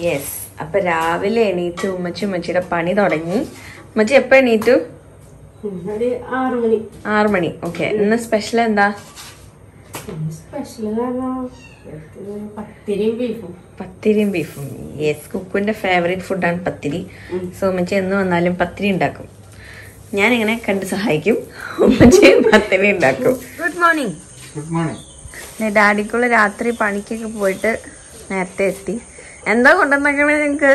Yes അപ്പൊ രാവിലെ എണീറ്റ് ഉമ്മച്ചി ഉമ്മച്ചിയുടെ പണി തുടങ്ങി ഉമ്മച്ചി എപ്പോ എണീറ്റു ഒരു ആറു മണി ആറ് മണി ഓക്കെ ഇന്ന് സ്പെഷ്യൽ എന്താ സ്പെഷ്യൽ കാരണം പത്തിരിയും ബീഫും പത്തിരിയും ബീഫും യെസ് കുക്കുവിന്റെ ഫേവറേറ്റ് ഫുഡാണ് പത്തിരി സോ ഉമ്മച്ചി എന്ന് വന്നാലും പത്തിരി ഉണ്ടാക്കും ഞാനിങ്ങനെ കണ്ട് സഹായിക്കും ഉമ്മച്ചി പത്തിരി ഉണ്ടാക്കും ഗുഡ് മോർണിംഗ് ഗുഡ് മോർണിംഗ് ഡാഡിക്കുള്ള രാത്രി പണിക്കൊക്കെ പോയിട്ട് നേരത്തെ എത്തി എന്താ കൊണ്ടുവന്നേക്കണേ നിങ്ങക്ക്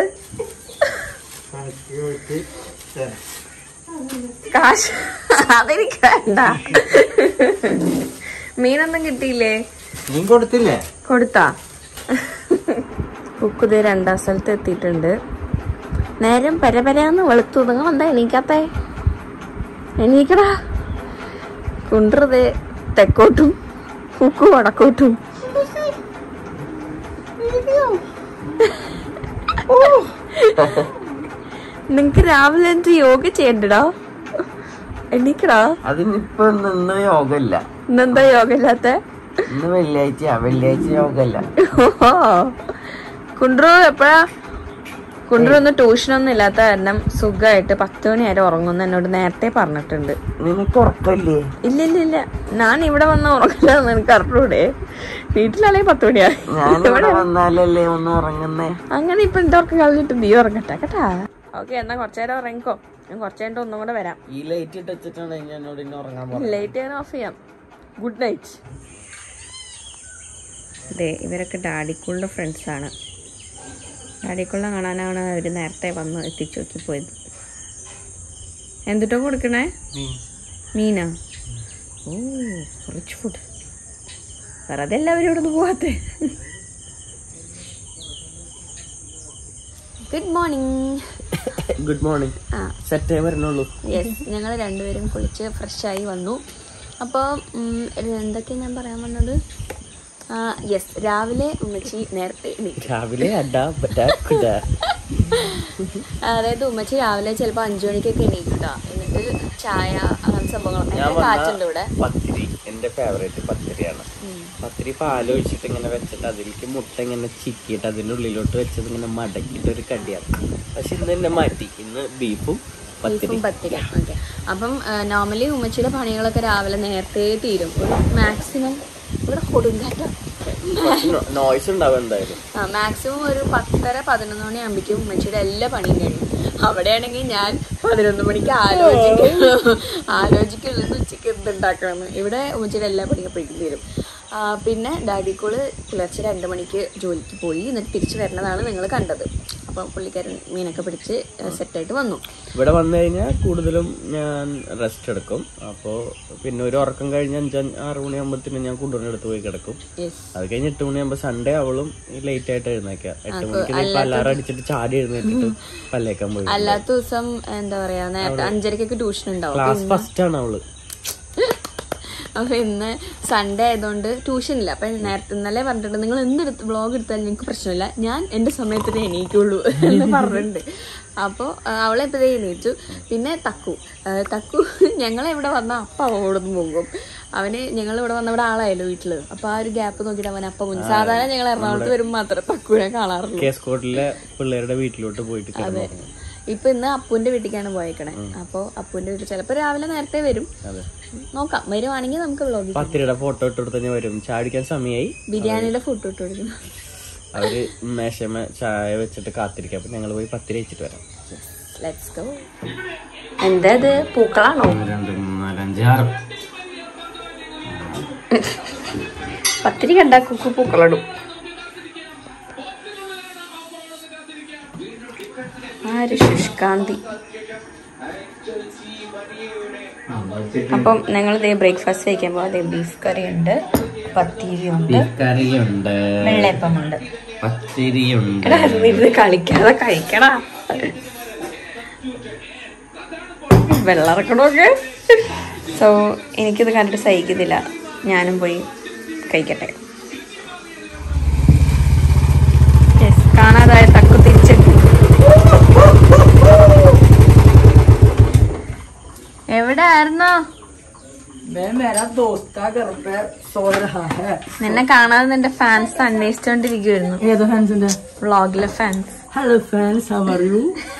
കാശ് അതെനിക്ക് വേണ്ട മീനൊന്നും കിട്ടിയില്ലേ നീ കൊടുത്തില്ലേ കൊടുത്താ കുക്കുതേ രണ്ടാം സ്ഥലത്ത് എത്തിയിട്ടുണ്ട് നേരം പരപരാന്ന് വെളുത്തു നിങ്ങൾ എന്താ എണീക്കാത്തേ എണീക്കടാ കുണ്ടറുതേ തെക്കോട്ടും കുക്കു വടക്കോട്ടും നിങ്ങക്ക് രാവിലെ എന്ത് യോഗ ചെയ്യണ്ടടാ എണീക്കടാ അതിനിപ്പോ ഇന്ന് യോഗല്ല ഇന്നെന്താ യോഗ ഇല്ലാത്ത ഇന്ന് വെള്ളിയാഴ്ച വെള്ളിയാഴ്ച യോഗല്ല കുണ്ട്രു എപ്പോഴാ കുണ്ട്രു ഒന്നും ട്യൂഷനൊന്നും ഇല്ലാത്ത കാരണം സുഖമായിട്ട് പത്ത് മണി വരെ ഉറങ്ങുന്നു എന്നോട് നേരത്തെ പറഞ്ഞിട്ടുണ്ട് നിനക്ക് ഉറക്കല്ലേ ഇല്ല ഇല്ല ഇല്ല ഞാൻ ഇവിടെ വന്ന ഉറങ്ങില്ല നിനക്ക് അറിഞ്ഞൂടെ വീട്ടിലാണെങ്കിൽ പത്ത് മണിയായി ഞാനിവിടെ വന്നാലല്ലേ ഒന്ന് ഉറങ്ങുന്നേ അങ്ങനെ ഇപ്പൊ എന്റെ ഉറക്കം കളഞ്ഞിട്ട് നീ ഉറങ്ങട്ടെ കേട്ടാ ഓക്കെ എന്നാ കുറച്ചേരം ഉറങ്ങിക്കോ ഞാൻ കുറച്ചു കഴിഞ്ഞിട്ട് ഒന്നും കൂടെ വരാം ഈ ലൈറ്റ് ഇട്ട് വെച്ചിട്ടാണ് എന്നോട് ഇന്നെ ഉറങ്ങാൻ പറഞ്ഞത് ലൈറ്റ് ഞാൻ ഓഫ് ചെയ്യാം ഗുഡ് നൈറ്റ് അതെ ഇവരൊക്കെ ഡാഡിക്കുള്ള ഫ്രണ്ട്സാണ് ഡാഡിക്കുള്ള കാണാനാണ് അവർ നേരത്തെ വന്ന് എത്തിച്ചു നോക്കി പോയത് എന്തിട്ടോ കൊടുക്കണേ മീനാ ഓ റിച്ച് ഫുഡ് വെറുതെ എല്ലാവരും ഇവിടെ നിന്ന് പോവാത്തെ ഗുഡ് മോർണിംഗ് ഗുഡ് മോർണിംഗ് ആ സെറ്റേ വരണുള്ളൂ യെസ് ഞങ്ങൾ രണ്ടുപേരും കുളിച്ച് ഫ്രഷായി വന്നു അപ്പോൾ എന്തൊക്കെയാണ് ഞാൻ പറയാൻ വന്നത് യെസ് രാവിലെ ഉമ്മച്ചി നേരത്തെ എണീറ്റു രാവിലെ അഡാ ബറ്റാ കുടാ അതായത് ഉമ്മച്ചി രാവിലെ ചിലപ്പോൾ അഞ്ചു മണിക്കൊക്കെ എണീക്കട്ടോ എന്നിട്ട് ചായ അങ്ങനത്തെ സംഭവങ്ങളൊക്കെ ഞാൻ എൻ്റെ കാറ്റുണ്ട് ഇവിടെ വന്ന പത്തിരി എന്റെ ഫേവറേറ്റ് പത്തിരിയാണ് പത്തിരി പാല് ഒഴിച്ചിട്ട് ഇങ്ങനെ വെച്ചിട്ട് അതിലേക്ക് മുട്ട ഇങ്ങനെ ചിക്കിയിട്ട് അതിന്റെ ഉള്ളിലോട്ട് വെച്ചത് ഇങ്ങനെ മടക്കിയിട്ട് ഒരു കടിയാണ് പക്ഷെ ഇന്ന് എന്നെ മാറ്റി ഇന്ന് ബീഫും പത്തിരി ബീഫും പത്തിരി ഓക്കെ അപ്പം നോർമലി ഉമ്മച്ചിയുടെ പണികളൊക്കെ രാവിലെ നേരത്തെ തീരും ഒരു മാക്സിമം ഇവിടെ കൊടുങ്കാറ്റം നോയ്സ് ഉണ്ടാവും എന്തായാലും ആ മാക്സിമം ഒരു പത്തര പതിനൊന്ന് മണി ആകുമ്പോഴേക്കും ഉമ്മച്ചിയുടെ എല്ലാ പണിയും കഴിയും അവിടെയാണെങ്കിൽ ഞാൻ പതിനൊന്ന് മണിക്ക് ആലോചിക്കും ആലോചിക്കുള്ളത് ഉച്ചയ്ക്ക് എന്തുണ്ടാക്കണമെന്ന് ഇവിടെ ഉമ്മച്ചിയുടെ എല്ലാ പണിയും അപ്പോഴേക്കും തീരും ആ, പിന്നെ ഡാഡിക്കോള് പുലർച്ചെ രണ്ട് മണിക്ക് ജോലിക്ക് പോയി എന്നിട്ട് തിരിച്ചു വരുന്നതാണ് നിങ്ങൾ കണ്ടത് അപ്പോൾ പുള്ളിക്കാരൻ മീനൊക്കെ പിടിച്ച് സെറ്റായിട്ട് വന്നു ഇവിടെ വന്നു കഴിഞ്ഞാൽ കൂടുതലും ഞാൻ റെസ്റ്റ് എടുക്കും അപ്പോൾ പിന്നെ ഒരു ഉറക്കം കഴിഞ്ഞ് അഞ്ച് ആറ് മണിയാകുമ്പോഴത്തേനും ഞാൻ കുണ്ടൂരിൻ്റെ അടുത്ത് പോയി കിടക്കും യെസ് അത് കഴിഞ്ഞ് എട്ട് മണിയാകുമ്പോൾ സൺഡേ അവളും ലേറ്റ് ആയിട്ട് എഴുന്നേക്കുക എട്ട് മണിക്ക് ഇപ്പൊ അലാറം അടിച്ചിട്ട് ചാടി എഴുന്നേറ്റിട്ട് പല്ലേക്കാൻ പോയി അല്ലാത്ത ദിവസം എന്താ പറയാ നേരത്തെ അഞ്ചരക്കൊക്കെ ട്യൂഷൻ ഉണ്ടാവും ക്ലാസ് ഫസ്റ്റ് ആണ് അവള് അപ്പൊ ഇന്ന് സൺഡേ ആയതുകൊണ്ട് ട്യൂഷൻ ഇല്ല അപ്പൊ നേരത്തെ ഇന്നലെ പറഞ്ഞിട്ടുണ്ട് നിങ്ങൾ എന്തെടുത്ത് വ്ളോഗ് എടുത്താലും നിങ്ങൾക്ക് പ്രശ്നമില്ല ഞാൻ എന്റെ സമയത്തിന് എണീക്കുള്ളൂ എന്ന് പറഞ്ഞിട്ടുണ്ട് അപ്പോൾ അവളെ ഇപ്പോഴേ എണീറ്റു പിന്നെ തക്കു ആ, തക്കു ഞങ്ങളെവിടെ വന്നാൽ അപ്പം അവളോട് പോകും അവന് ഞങ്ങൾ ഇവിടെ വന്ന ഇവിടെ ആളായല്ലോ വീട്ടില് അപ്പൊ ആ ഒരു ഗ്യാപ്പ് നോക്കിയിട്ട് അവൻ അപ്പം മുൻ സാധാരണ ഞങ്ങൾ എറണാകുളത്ത് വരുമ്പോൾ മാത്രമേ തക്കുവിനെ കാണാറുള്ളൂ കേസ് കോട്ടിലെ പിള്ളേരുടെ വീട്ടിലോട്ട് പോയിട്ട് കിടന്നു ഇപ്പൊ ഇന്ന് അപ്പുവിന്റെ വീട്ടിലേക്കാണ് പോയേക്കണേ അപ്പൊ അപ്പുവിന്റെ വീട്ടിൽ ചിലപ്പോ രാവിലെ നേരത്തെ വരും അതെ നോക്കാം വരുവാണെങ്കിൽ നമുക്ക് വ്ളോഗ് പത്തിരിയുടെ ഫോട്ടോ ഇട്ട് കൊടുത്ത് വരും ചാടിക്കാൻ സമയമായി ബിരിയാണിയുടെ ഫുഡ് ഇട്ട് കൊടുക്കുന്നു അവര് മേശമ ചായ വെച്ചിട്ട് കാത്തിരിക്കും അപ്പൊ ഞങ്ങൾ പോയി പത്തിരി വെച്ചിട്ട് വരാം ലെറ്റ്സ് ഗോ എന്താ ഇത് പൂക്കളാണോ രണ്ട് മൂന്ന് നാല് അഞ്ച് ആറ് പത്തിരി കണ്ട കുക്കു പൂക്കളിടും ആര് ശുഷ്കാന്തി അപ്പം ഞങ്ങൾ ഇതേ ബ്രേക്ക്ഫാസ്റ്റ് കഴിക്കുമ്പോൾ അതേ ബീഫ് കറി ഉണ്ട് പത്തിരി ഉണ്ട് കറിയുണ്ട് വെള്ളയപ്പമുണ്ട് പത്തിരിയുണ്ട് എടാ ഇരുന്ന് കളിക്കാതെ കഴിക്കടാ വെള്ളറക്കണമൊക്കെ സോ എനിക്കിത് കണ്ടിട്ട് സഹിക്കുന്നില്ല ഞാനും പോയി കഴിക്കട്ടെ Yes, കാണാതായ തക്കു തിരിച്ചെത്തി എവിടെ ആയിരുന്നോ मैं मेरा दोस्त का घर पे सो रहा है നിന്നെ കാണാതെ നിന്റെ ഫാൻസ് അന്വേഷിച്ചോണ്ടിരിക്കുവായിരുന്നു ये तो फैंस है വ്ളോഗിലെ fans hello fans how are you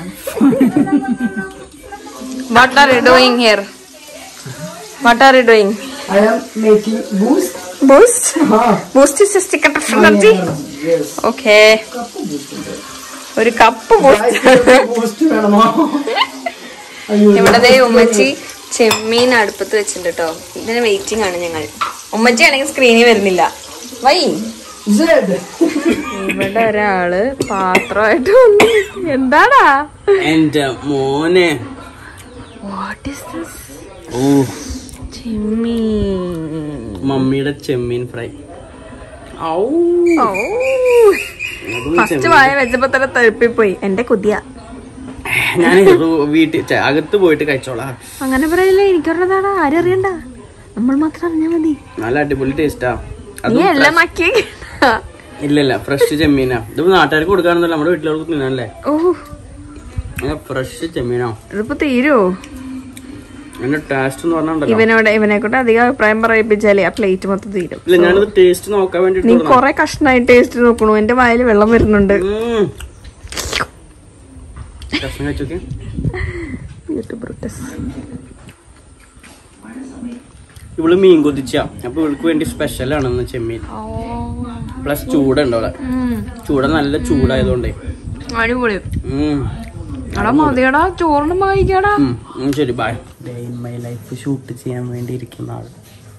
what are you doing here what are you doing I am making Boost Boost हाँ ബൂസ്റ്റ് സിസ്റ്റിക് എനർജി यस ഓക്കെ ഒരു കപ്പ് ബൂസ്റ്റ് बूस्ट വേണമോ അയ്യോ ഇവിടെ ദേ ഉമ്മച്ചി ചെമ്മീൻ അടുപ്പത്ത് വെച്ചിട്ടുണ്ട് കേട്ടോ ഇതിന് വെയിറ്റിംഗ് ആണ് ഞങ്ങൾ ഉമ്മച്ചി ആണെങ്കിൽ സ്ക്രീനിൽ വരുന്നില്ല വൈ സെഡ് ഇവിടെ ഒരാള് പാത്രമായിട്ട് വന്നു എന്താടാ എന്റെ മോനെ വാട്ട് ഇസ് ദിസ് ഓ ചെമ്മീൻ മമ്മിയുടെ ചെമ്മീൻ ഫ്രൈ ഔ ഓ ഫസ്റ്റ് വായ വെച്ചപ്പോ തന്നെ തഴുപ്പിപ്പോയി എന്റെ കുതിയ ഞാൻ വീട്ടിൽ ചെ- അകത്ത് പോയിട്ട് കഴിച്ചോളാം അങ്ങനെ പറയില്ല എനിക്കൊരെണ്ണതാടാ ആരും അറിയണ്ട നമ്മൾ മാത്രം അറിഞ്ഞാ മതി നല്ല അടിപൊളി ടേസ്റ്റാ നീ എല്ലാം മക്കി ഇല്ല ഇല്ല ഫ്രഷ് ചെമ്മീനാ ഇത് നാട്ടുകാർക്ക് കൊടുക്കാണെന്നല്ല നമ്മുടെ വീട്ടിലേക്ക് തിന്നാനല്ലേ ഓ ഫ്രഷ് ചെമ്മീനാ ഇതിപ്പോ തീരുവോ അതിന്റെ ടേസ്റ്റ് എന്ന് പറഞ്ഞാൽ ഇവനോട് ഇവനെ കൊണ്ട് അധികം അഭിപ്രായം പറയിപ്പിച്ചാലേ ആ പ്ലേറ്റ് മൊത്തം തീരും ഇല്ല ഞാനിത് ടേസ്റ്റ് നോക്കാൻ നീ വേണ്ടിട്ട് കൊറേ കഷ്ണായി ടേസ്റ്റ് നോക്കണു എന്റെ വായിൽ വെള്ളം വരുന്നുണ്ട് കഷ്ണം കഴിച്ചോക്കെ ഇവള് മീൻ കൊതിച്ച അപ്പൊ ഇവൾക്ക് വേണ്ടി സ്പെഷ്യൽ ആണെന്ന് ചെമ്മീൻ പ്ലസ് ചൂടുണ്ട് അവിടെ ചൂട നല്ല ചൂടായതുകൊണ്ടേ അടിപൊളി ഉം. എടാ മതിയടാ ചോറിന് വായിക്കടാ ഉം, ഉം, ശരി by day in my life shoot ചെയ്യാൻ വേണ്ടി ഇരിക്കുന്ന ആള്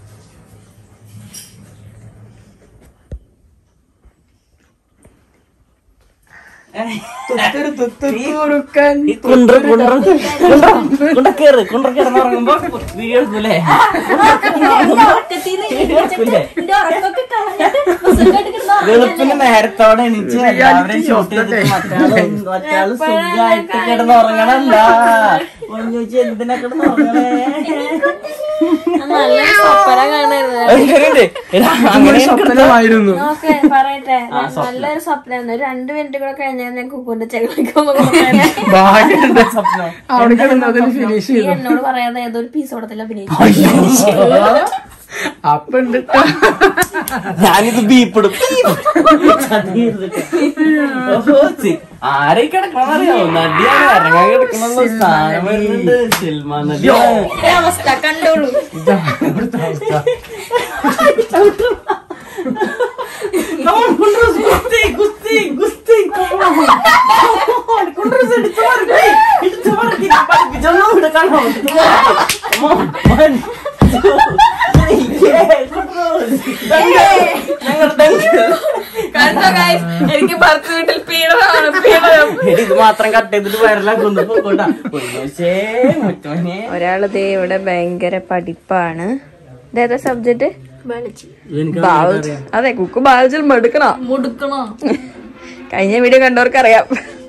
വെളുപ്പിന് നേരത്തോടെ എണീച്ച് എല്ലാവരെയും ഷൂട്ട് ചെയ്തിട്ട് മറ്റാള് മറ്റാള് സുഖമായിട്ട് കിടന്ന് ഉറങ്ങണല്ല ചോദിച്ചു എന്തിനാ കിടന്ന് ഉറങ്ങണേ നല്ലൊരു സ്വപ്ന കാണായിരുന്നു അങ്ങനെ സ്വപ്നമായിരുന്നു ഓക്കെ പറയട്ടെ നല്ലൊരു സ്വപ്നമായിരുന്നു രണ്ട് മിനിറ്റ് കൂടെ കഴിഞ്ഞാൽ ഞാൻ കുക്കുവിന്റെ ചെകളിലേക്ക് ഭാഗ്യമുണ്ട് സ്വപ്നം അവിടെ കിടന്നതിൽ ഫിനിഷ് നീ എന്നോട് പറയാതെ ഏതൊരു പീസ് കൊടുത്തില്ല അഭിനയിച്ചു അപ്പൊ ഉണ്ട് ഞാനിത് ബീപ്പിടും ആരെ കിടക്കണമെന്നറിയാവോ നടിയാണ് ഇറങ്ങാൻ കിടക്കണമെന്ന് സ്ഥാനം വരുന്നുണ്ട് സിൽമ നടിയാണ് അവസ്ഥ കണ്ടോളൂ ഗുസ്തി ഗുസ്തി ഗുസ്തി എടുത്തു മാറി എടുത്തു മാറി പഠിപ്പിച്ചൊന്നും ഇവിടെ കാണാം ഞങ്ങളുടെ കണ്ടോ guys? എനിക്ക് ഭർത്ത വീട്ടിൽ പീഡനമാണ് പീഡനം ഇത് മാത്രം കട്ട് ചെയ്തിട്ട് വയറിലാക്കുന്നു പോകണ്ട പൊന്നോശേ മുറ്റോനെ ഒരാള് ദേ ഇവിടെ ഭയങ്കര പഠിപ്പാണ് ഇതേതാ സബ്ജക്ട് അതെ കുക്ക് ബാലജിൽ മടുക്കണോ മുടുക്കണോ കഴിഞ്ഞ വീഡിയോ കണ്ടവർക്ക് അറിയാം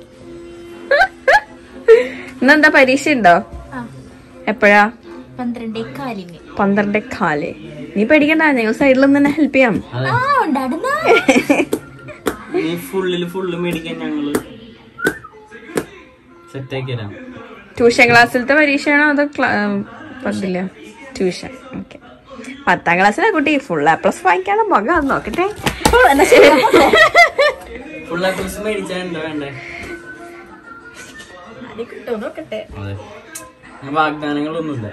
ഇന്നെന്താ പരീക്ഷ ഉണ്ടോ എപ്പോഴാ പന്ത്രണ്ടേ കാലിന് പന്ത്രണ്ടേ കാല് നീ പേടിക്കണ്ട ഞങ്ങൾ സൈഡിൽ നിന്ന് തന്നെ ഹെൽപ്പ് ചെയ്യാം ആ ഉണ്ടാടുന്ന നീ ഫുള്ളില് ഫുള്ള് മേടിക്കാൻ ഞങ്ങള് സെറ്റാക്കി തരാം ട്യൂഷൻ ക്ലാസ്സിലത്തെ പരീക്ഷയാണോ അതോ ക്ലാ- പത്തില്ല ട്യൂഷൻ ഓക്കെ പത്താം ക്ലാസ്സിലെ കുട്ടി ഫുൾ എ പ്ലസ് വാങ്ങിക്കാതെ മുഖം അത് നോക്കട്ടെ ഫുൾ എ പ്ലസ് മേടിച്ചാ എന്താ വേണ്ടേ നോക്കട്ടെ അതെ വാഗ്ദാനങ്ങളൊന്നുമില്ല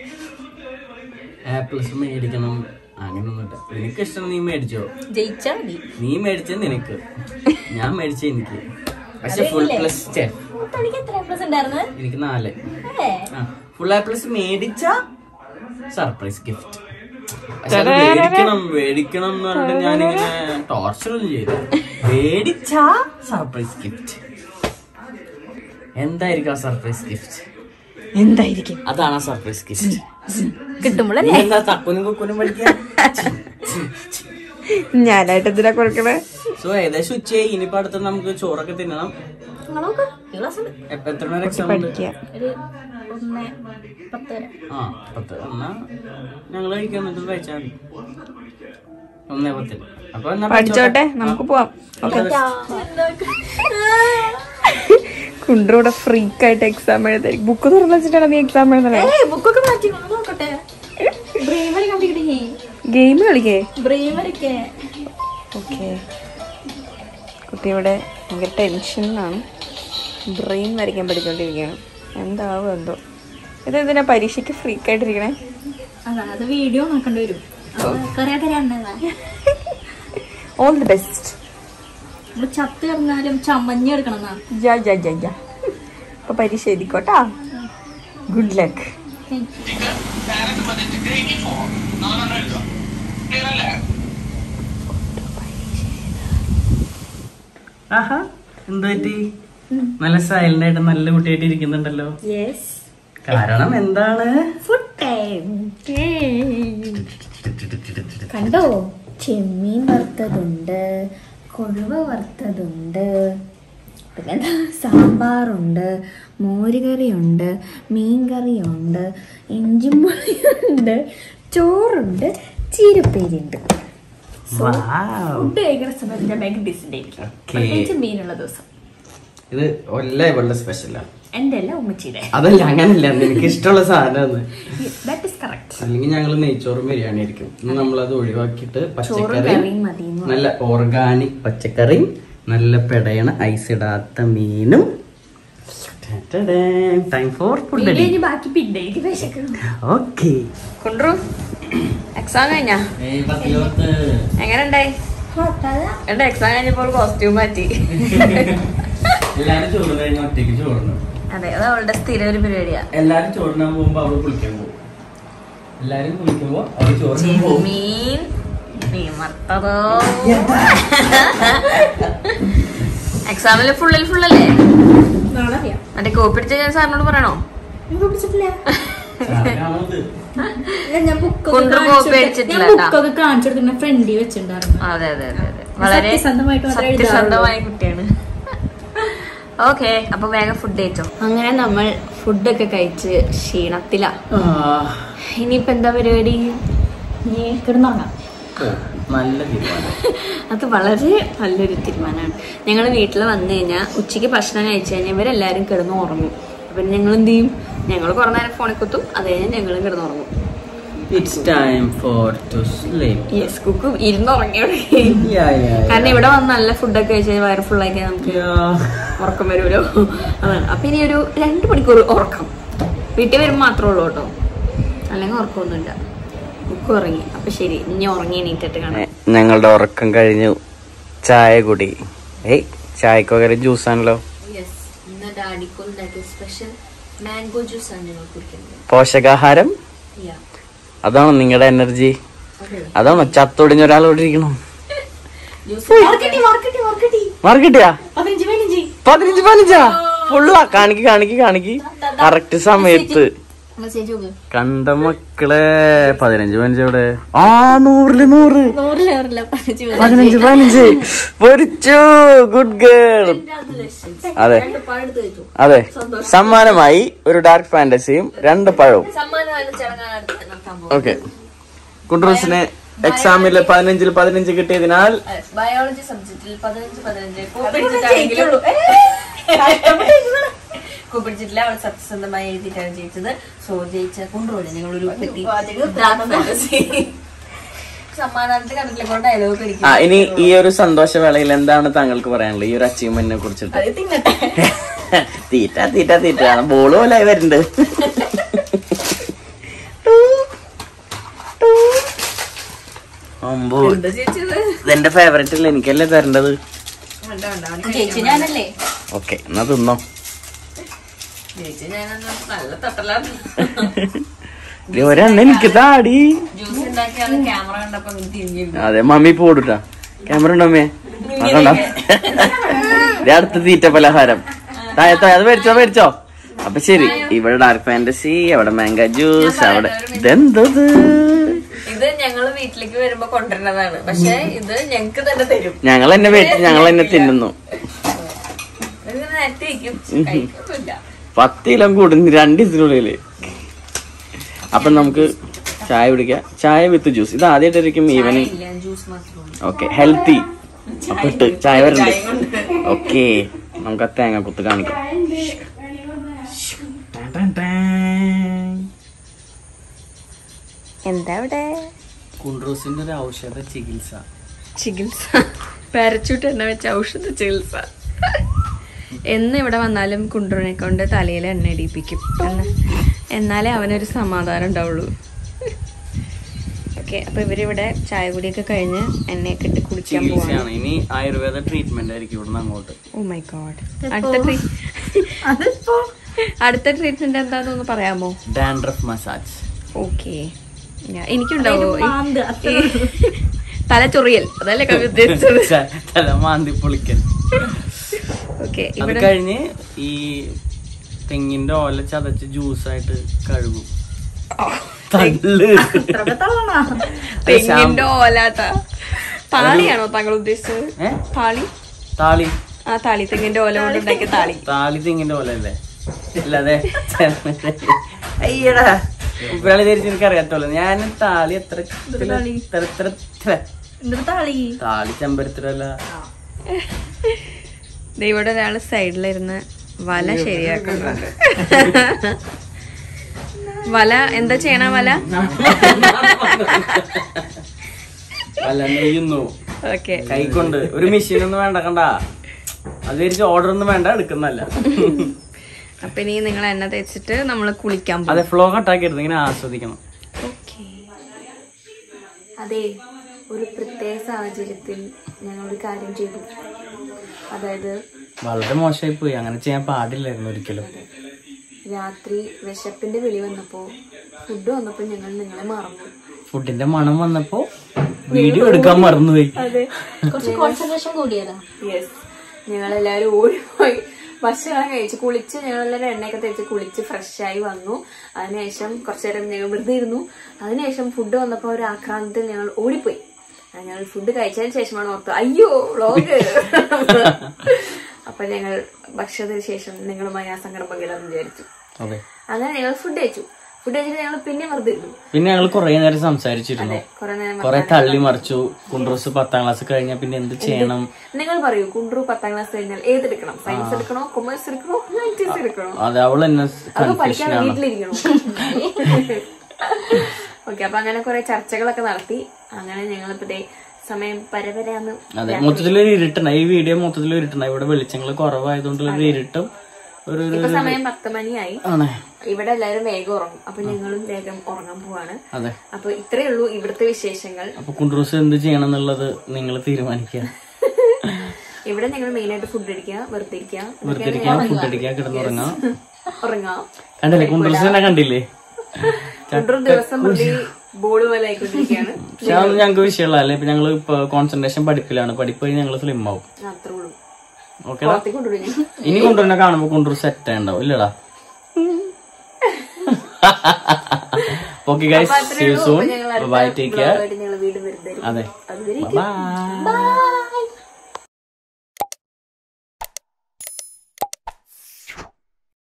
എ പ്ലസ് മേടിക്കണം അങ്ങനൊന്നുമില്ല നിനക്ക് ഇഷ്ടം നീ മേടിച്ചോ ജയിച്ചാ മതി നീ മേടിച്ചത് നിനക്ക് ഞാൻ മേടിച്ച എനിക്ക് പക്ഷെ ഫുൾ പ്ലസ് തനിക്ക് എത്ര പ്ലസ് ഉണ്ടായിരുന്നു എനിക്ക് നാല് അതെ ഫുൾ എ പ്ലസ് മേടിച്ച സർപ്രൈസ് ഗിഫ്റ്റ് പക്ഷെ അത് മേടിക്കണം മേടിക്കണം എന്ന് പറഞ്ഞിട്ട് ഞാനിങ്ങനെ ടോർച്ചർ ഒന്നും ചെയ്തു മേടിച്ച സർപ്രൈസ് ഗിഫ്റ്റ് എന്തായിരിക്കും ആ സർപ്രൈസ് ഗിഫ്റ്റ് എന്തായിരിക്കും അതാണ് ആ സർപ്രൈസ് ഗിഫ്റ്റ് കിട്ടുമ്പോഴല്ലേ നീ എന്താ തക്കുനും കുക്കുനും പഠിക്കാൻ ഞാനായിട്ട് എന്തിനാ കൊടുക്കണേ സോ ഏകദേശം ഉച്ചയായി ഇനിയിപ്പോ അടുത്ത് നമുക്ക് ചോറൊക്കെ തിന്നണം നിങ്ങളൊക്കെ ക്ലാസ് ഉണ്ട് എപ്പ എത്ര മണി എക്സാം ഉണ്ട് പഠിക്കുക ഒരു ഒന്ന് പത്ത് വരെ ആ പത്ത് എന്നാ ഞങ്ങൾ കഴിക്കാൻ എന്നിട്ട് കഴിച്ചാൽ മതി ഒന്നേ പത്തിന് അപ്പൊ എന്നാ പഠിച്ചോട്ടെ നമുക്ക് പോവാം ഓക്കെ കുണ്ടറൂടെ ഫ്രീക്ക് ആയിട്ട് എക്സാം എഴുതായിരിക്കും ബുക്ക് തുറന്നു വെച്ചിട്ടാണ് നീ എക്സാം എഴുതണേ ബുക്കൊക്കെ മാറ്റി നോക്കട്ടെ ബ്രെയിൻ ഗെയിം കളിക്കേ ബ്രെയിൻ വരയ്ക്കേ ഓക്കെ കുട്ടിയുടെ ഭയങ്കര ടെൻഷനിലാണ് ബ്രെയിൻ വരയ്ക്കാൻ പഠിച്ചുകൊണ്ടിരിക്കുകയാണ് എന്താവും എന്തോ ഇത് എന്തിനാ പരീക്ഷയ്ക്ക് ഫ്രീക്ക് ആയിട്ടിരിക്കണേ അതാ അത് വീഡിയോ നോക്കേണ്ടി വരും കറിയാ കറിയാണ്ടതാ ഓൾ ദി ബെസ്റ്റ് നമ്മള് ചത്ത് കിടന്നാലും ചമ്മഞ്ഞ് എടുക്കണം എന്നാ ജാ ജാ ജാ ജാ അപ്പൊ പരീക്ഷ എഴുതിക്കോട്ടാ ഗുഡ് ലക്ക് ആഹാ എന്ത് പറ്റി നല്ല സൈലന്റ് ആയിട്ട് നല്ല കുട്ടിയായിട്ട് ഇരിക്കുന്നുണ്ടല്ലോ യെസ് കാരണം എന്താണ് ഫുഡ് ടൈം കണ്ടോ ചെമ്മീൻ വറുത്തതുണ്ട് കൊഴുവ വറുത്തതുണ്ട് പിന്നെന്താ സാമ്പാറുണ്ട് മോരുകറിയുണ്ട് മീൻകറിയുണ്ട് ഇഞ്ചിമുളിയുണ്ട് ചോറുണ്ട് ചീരപ്പേരിയുണ്ട് വാവ്. ഫുഡ് കഴിക്കുന്ന സമയത്ത് ഞാൻ ഭയങ്കര ഡിസിൻ്റെ Okay. പ്രത്യേകിച്ച് മീനുള്ള ദിവസം ഇത് ഒല്ല ഇവളുടെ സ്പെഷ്യലാ എൻ്റെ അല്ല ഉമ്മച്ചിയുടെ അതല്ല അങ്ങനല്ല നിനക്ക് ഇഷ്ടമുള്ള സാധനം ദാറ്റ് ഇസ് കറക്റ്റ് അല്ലെങ്കിൽ ഞങ്ങൾ നെയ്ച്ചോറും ബിരിയാണി ആയിരിക്കും ഇന്ന് നമ്മളത് ഒഴിവാക്കിയിട്ട് പച്ചക്കറി കറിയും മതി എന്ന് നല്ല ഓർഗാനിക് പച്ചക്കറിയും നല്ല പെടയണ ഐസ് ഇടാത്ത മീനും ടൈം ഫോർ ഫുഡ് അടി ഇനി ബാക്കി പിന്നെ എനിക്ക് വിശക്കുന്നു ഓക്കെ കൊണ്ടു എക്സാം കഴിഞ്ഞാ എങ്ങനെ ഉണ്ടായി എന്റെ എക്സാം കഴിഞ്ഞപ്പോൾ കോസ്റ്റ്യൂം മാറ്റി എല്ലാരും ചോറ് കഴിഞ്ഞ ഒറ്റയ്ക്ക് ചോറിന് അതെ അത് അവളുടെ സ്ഥിര ഒരു പരിപാടിയാ എല്ലാരും ചോറിനാൻ പോകുമ്പോ അവള് കുളിക്കാൻ പോകും എല്ലാരും കുളിക്കുമ്പോ അവള് ചോറിന് പോകും മീൻ മീൻ വറുത്തതോ എക്സാമില് ഫുള്ളിൽ ഫുള്ളല്ലേ നാളെ അറിയാം മറ്റേ കോപ്പി അടിച്ച ഞാൻ സാറിനോട് പറയണോ എനിക്ക് പിടിച്ചിട്ടില്ല ചാരാണത്. ഇല്ല, ഞാൻ ബുക്കൊക്കെ കൊണ്ട് കാണിച്ചു കോപ്പി കൊടുത്ത- അടിച്ചിട്ടില്ല ഞാൻ കേട്ടാ. ബുക്കൊക്കെ കാണിച്ചു കൊടുക്കുന്ന ഫ്രണ്ടി വെച്ചിട്ടുണ്ടായിരുന്നു അതെ അതെ അതെ അതെ വളരെ സത്യസന്ധമായിട്ട് മാത്രമേ സത്യസന്ധമായ കുട്ടിയാണ് ഓക്കെ അപ്പൊ വേഗം ഫുഡ് കഴിച്ചോ അങ്ങനെ നമ്മൾ ഫുഡൊക്കെ കഴിച്ച് ക്ഷീണത്തിലാ ആ, ഇനിയിപ്പോ എന്താ പരിപാടി നീ കിടന്നുറങ്ങാം ഓ, നല്ല തീരുമാനം അത് വളരെ നല്ലൊരു തീരുമാനമാണ് ഞങ്ങൾ വീട്ടിൽ വന്നു കഴിഞ്ഞാൽ ഉച്ചയ്ക്ക് ഭക്ഷണം കഴിച്ചു കഴിഞ്ഞാൽ ഇവരെല്ലാവരും കിടന്ന് ഉറങ്ങും അപ്പം ഞങ്ങൾ എന്ത് ചെയ്യും ഞങ്ങൾ കുറേ നേരം ഫോണിൽ കുത്തും അത് കഴിഞ്ഞാൽ ഞങ്ങൾ കിടന്നുറങ്ങും it's time for to sleep yes cook ഇരുന്നുറങ്ങിയോടെ കാരണം ഇവിടെ വന്ന് നല്ല ഫുഡൊക്കെ കഴിച്ചാൽ വയറ് ഫുള്ളാക്കി നമുക്ക് ഉറക്കം വരുമല്ലോ അതാണ് അപ്പൊ ഇനി ഒരു രണ്ട് മണിക്കൂർ ഉറക്കം വീട്ടിൽ വരുമ്പോൾ മാത്രമേ ഉള്ളൂ കേട്ടോ അല്ലെങ്കിൽ ഉറക്കമൊന്നുമില്ല ബുക്ക് ഉറങ്ങി അപ്പൊ ശരി ഇനി ഉറങ്ങി എണീറ്റിട്ട് കാണാം ഞങ്ങളുടെ ഉറക്കം കഴിഞ്ഞു ചായ കുടി ഏയ് ചായക്ക് പകരം ജ്യൂസ് ആണല്ലോ യെസ് ഇന്ന് ഡാഡിക്കുണ്ടാക്കിയ സ്പെഷ്യൽ മാംഗോ ജ്യൂസ് ആണ് ഞങ്ങൾ കുടിക്കുന്നത് പോഷകാഹാരം അതാണോ നിങ്ങളുടെ എനർജി അതാണോ ചത്തൊടിഞ്ഞ ഒരാളോട് ഇരിക്കണം മാർക്കറ്റി മാർക്കറ്റി മാർക്കറ്റി മാർക്കിട്ടിയാ പതിനഞ്ച് പതിനഞ്ച് പതിനഞ്ച് പതിനഞ്ചാ ഫുള്ളാ കാണിക്ക് കാണിക്ക് കാണിക്ക് കറക്റ്റ് സമയത്ത് മെസ്സേജ് നോക്ക് കണ്ട മക്കളെ പതിനഞ്ച് പതിനഞ്ച് എവിടെ ആ നൂറില് നൂറ് നൂറിൽ ഏറില്ല പതിനഞ്ച് പതിനഞ്ച് പതിനഞ്ച് പൊരിച്ചു ഗുഡ് ഗേൾ അതെ അതെ സമ്മാനമായി ഒരു ഡാർക്ക് ഫാന്റസിയും രണ്ട് പഴവും ഓക്കെ കുണ്ട്രൂസിന് എക്സാമില് പതിനഞ്ചിൽ പതിനഞ്ച് കിട്ടിയതിനാൽ ബയോളജി സബ്ജക്റ്റിൽ പതിനഞ്ച് പതിനഞ്ച് കുപ്പിടിച്ചിട്ടില്ല അവൾ സത്യസന്ധമായി എഴുതിയിട്ടാണ് ജയിച്ചത് സോ ജയിച്ച കൊണ്ടുപോയി ഞങ്ങളൊരു പെട്ടി dark fantasy. സമ്മാനത്തെ കണ്ടില്ല കൊണ്ട് ഡയലോഗ് ആ അടിക്കും ഇനി ഈ ഒരു സന്തോഷവേളയിൽ എന്താണ് താങ്കൾക്ക് പറയാനുള്ളത് ഈ ഒരു അച്ചീവ്മെന്റിനെ കുറിച്ചിട്ട് അത് തിന്നട്ടെ തീറ്റ തീറ്റ തീറ്റ ബോള് പോലെ വരുന്നുണ്ട് അമ്പോ എന്താ ചേച്ചത് ഇതെന്റെ ഫേവറേറ്റ് അല്ലേ എനിക്കല്ലേ തരേണ്ടത് വേണ്ട വേണ്ട അവന് ചേച്ചി ഞാനല്ലേ ഓക്കെ എന്നാ തിന്നോ ചേച്ചി ഞാനെന്നാ നല്ല തട്ടലാണ് ഇത് ഒരെണ്ണ എനിക്ക് താടി ജ്യൂസ് ഉണ്ടാക്കിയാണ് ക്യാമറ കണ്ടപ്പോ ഇങ്ങനെ തിരിഞ്ഞിരുന്നു അതെ മമ്മി പോടുട്ടാ ക്യാമറ ഉണ്ടോ അമ്മേ നോക്കണ്ട ഇത് അടുത്ത തീറ്റ പലഹാരം താഴെ താഴെ അത് മേടിച്ചോ മേടിച്ചോ അപ്പൊ ശരി ഇവിടെ ഡാർക്ക് ഫാന്റസി അവിടെ മാംഗോ ജ്യൂസ് അവിടെ ഇതെന്തത് ഇത് ഞങ്ങള് വീട്ടിലേക്ക് വരുമ്പോ കൊണ്ടുവരുന്നതാണ് പക്ഷെ ഇത് ഞങ്ങക്ക് തന്നെ തരും ഞങ്ങൾ എന്നെ മേടിച്ച് ഞങ്ങൾ എന്നെ തിന്നുന്നു ഇതിങ്ങനെ നേരത്തെ വയ്ക്കും കഴിക്കൊന്നുമില്ല പത്ത് കിലോ കൂടുന്നു രണ്ട് ഇതിനുള്ളില് അപ്പൊ നമുക്ക് ചായ കുടിക്കാം ചായ വിത്ത് ജ്യൂസ് ഇത് ആദ്യമായിട്ടായിരിക്കും ഈവനിങ് ഇല്ല ജ്യൂസ് മാത്രമേ ഓക്കെ ഹെൽത്തി അപ്പൊ ഇട്ട് ചായ വരണ്ടേ ഓക്കെ നമുക്ക് ആ തേങ്ങ കുത്ത് കാണിക്കാം ടാൻ ടാൻ ടാൻ. എന്താ ഇവിടെ കുണ്ട്രൂസിന്റെ ഒരു ഔഷധ ചികിത്സ ചികിത്സ പാരച്ചൂട്ട് എണ്ണ വെച്ച ഔഷധ ചികിത്സ എന്ന് ഇവിടെ വന്നാലും കുണ്ടുറിനെ കൊണ്ട് തലയിൽ എണ്ണ ഇടിപ്പിക്കും എന്ന് എന്നാലേ അവനൊരു സമാധാനം ഉണ്ടാവുള്ളൂ ഓക്കെ അപ്പൊ ഇവരിവിടെ ചായ കുടിയൊക്കെ കഴിഞ്ഞ് എണ്ണയൊക്കെ ഇട്ട് കുടിക്കാൻ പോവാണ് ചികിത്സയാണ് ഇനി ആയുർവേദ ട്രീറ്റ്മെന്റ് ആയിരിക്കും ഇവിടുന്ന് അങ്ങോട്ട് ഓ മൈ ഗോഡ് അടുത്ത ട്രീ അടുത്ത ട്രീറ്റ്മെന്റ് എന്താണെന്ന് പറയാമോ ഡാൻഡ്രഫ് മസാജ് ഓക്കെ എനിക്കുണ്ടാവോ ഈ- മാന്ത് അത്ര തല ചൊറിയൽ അതല്ലേ കവി ഉദ്ദേശിച്ചത് തല മാന്തി പൊളിക്കൽ ഓക്കെ അത് ഇവിടെ കഴിഞ്ഞ് ഈ തെങ്ങിന്റെ ഓല ചതച്ച് ജ്യൂസായിട്ട് കഴുകും തള്ള് അത്രയൊക്കെ തള്ളണ തെങ്ങിന്റെ ഓലാത്ത താളിയാണോ താങ്കൾ ഉദ്ദേശിച്ചത് ഏ? താളി താളി ആ താളി തെങ്ങിന്റെ ഓല കൊണ്ട് ഉണ്ടാക്കിയ താളി താളി തെങ്ങിന്റെ ഓല അല്ലേ അല്ലാതെ അയ്യടാ ഉപ്പയാളി ധരിച്ച് എനിക്ക് അറിയാത്തോളൂ ഞാൻ താളി എത്ര ഇത്ര ഇത്ര ഇത്ര ഇത്ര. എന്തൊരു തളി താളി ചെമ്പരത്തിലല്ല ദേ ഇവിടെ ഒരാള് സൈഡിലിരുന്ന് വല ശരിയാക്കുന്നുണ്ട് വല എന്താ ചെയ്യണ വല അല്ല നെയ്യുന്നു ഓക്കെ കൈക്കൊണ്ട് ഒരു മെഷീൻ ഒന്നും വേണ്ട കണ്ട അത് ധരിച്ച് ഓർഡർ ഒന്നും വേണ്ട എടുക്കുന്നല്ല അപ്പൊ ഇനി നിങ്ങൾ എണ്ണ തേച്ചിട്ട് നമ്മൾ കുളിക്കാൻ അതെ പോകും ഫ്ലോ കട്ടാക്കരുത് ഇങ്ങനെ ആസ്വദിക്കണം അതെ ഒരു പ്രത്യേക സാഹചര്യത്തിൽ ഞങ്ങൾ ഒരു കാര്യം ചെയ്തു അതായത് വളരെ മോശമായി പോയി അങ്ങനെ ചെയ്യാൻ പാടില്ലായിരുന്നു ഒരിക്കലും രാത്രി വിശപ്പിന്റെ വിളി വന്നപ്പോ ഫുഡ് വന്നപ്പോ ഞങ്ങൾ നിങ്ങളെ മറന്നു ഫുഡിന്റെ മണം വന്നപ്പോ വീഡിയോ എടുക്കാൻ മറന്നുപോയി അതെ കുറച്ച് കോൺസെൻട്രേഷൻ കൂടിയതാ യെസ് ഞങ്ങളെല്ലാവരും ഓടിപ്പോയി ഭക്ഷണം കഴിച്ച് കുളിച്ച് ഞങ്ങളെല്ലാവരും എണ്ണയൊക്കെ തേച്ച് കുളിച്ച് ഫ്രഷായി വന്നു അതിനുശേഷം കുറച്ചു നേരം ഞങ്ങൾ വെറുതെ ഇരുന്നു അതിനുശേഷം ഫുഡ് വന്നപ്പോൾ ഒരു ആക്രാന്തത്തിൽ ഞങ്ങൾ ഓടിപ്പോയി അത് ഞങ്ങൾ ഫുഡ് കഴിച്ചതിന് ശേഷമാണ് ഓർത്തത് അയ്യോ വ്ളോഗ് അപ്പൊ ഞങ്ങൾ ഭക്ഷണത്തിന് ശേഷം നിങ്ങളുമായി ആ സങ്കടം പങ്കിടാന്ന് വിചാരിച്ചു അതെ അങ്ങനെ ഞങ്ങൾ ഫുഡ് കഴിച്ചു ഫുഡ് കഴിച്ചിട്ട് ഞങ്ങൾ പിന്നെ വെറുതെ ഇരുന്നു പിന്നെ ഞങ്ങൾ കുറെ നേരം സംസാരിച്ചിരുന്നു കുറെ നേരം കുറെ തള്ളി മറിച്ചു കുണ്ട്രോസ് പത്താം ക്ലാസ് കഴിഞ്ഞാൽ പിന്നെ എന്ത് ചെയ്യണം നിങ്ങൾ പറയൂ കുണ്ട്രു പത്താം ക്ലാസ് കഴിഞ്ഞാൽ ഏതെടുക്കണം സയൻസ് എടുക്കണോ കൊമേഴ്സ് എടുക്കണോ ഹ്യൂമാനിറ്റീസ് എടുക്കണോ അത് അവൾ എന്നെ അത് പഠിക്കാൻ കൺഫ്യൂഷൻ ആണ് വീട്ടിലിരിക്കണോ ഓക്കെ അപ്പൊ അങ്ങനെ കുറെ ചർച്ചകളൊക്കെ നടത്തി അങ്ങനെ ഞങ്ങളിപ്പോ ദേ സമയം പരപരാന്ന് അതെ മൊത്തത്തിലൊരു ഇരുട്ടണ ഈ വീഡിയോ മൊത്തത്തിൽ ഇരുട്ടണ ഇവിടെ വെളിച്ചങ്ങൾ കുറവായതുകൊണ്ടുള്ള ഒരു ഇരുട്ടും ഒരു ഒരു- ഇപ്പൊ സമയം പത്ത് മണിയായി ആണ് ഇവിടെ എല്ലാവരും വേഗം ഉറങ്ങും അപ്പൊ ഞങ്ങളും വേഗം ഉറങ്ങാൻ പോവാണ് അതെ അപ്പൊ ഇത്രയേ ഉള്ളൂ ഇവിടുത്തെ വിശേഷങ്ങൾ അപ്പൊ കുണ്ട്രോസ് എന്ത് ചെയ്യണം എന്നുള്ളത് നിങ്ങൾ തീരുമാനിക്കുക ഇവിടെ ഞങ്ങൾ മെയിൻ ആയിട്ട് ഫുഡ് അടിക്കുക വെറുതെ ഇരിക്കുക വെറുതെ ഇരിക്കാം ഫുഡ് അടിക്കുക കിടന്നുറങ്ങാം ഉറങ്ങാം കണ്ടില്ലേ കുണ്ട്രോസ് തന്നെ കണ്ടില്ലേ കുണ്ട്രു ദിവസം പ്രതി ബോൾ പോലെ ആയിക്കൊണ്ടിരിക്കുകയാണ് പക്ഷെ അതൊന്നും ഞങ്ങൾക്ക് വിഷയമുള്ള അല്ലെ ഇപ്പൊ ഞങ്ങള് ഇപ്പൊ കോൺസെൻട്രേഷൻ പഠിപ്പിലാണ് പഠിപ്പ് കഴിഞ്ഞ് ഞങ്ങള് സ്ലിം ആവും അത്രേ ഉള്ളൂ ഓക്കെ പുറത്തേക്ക് കൊണ്ടുവരും ഇനി കൊണ്ടുവന്നെ കാണുമ്പോ കൊണ്ടുവരു സെറ്റ് ഉണ്ടാവും ഇല്ലടാ okay guys see you soon bye take care ഞങ്ങൾ വീട് വരുന്നത് അതെ അതുവരെ ബൈ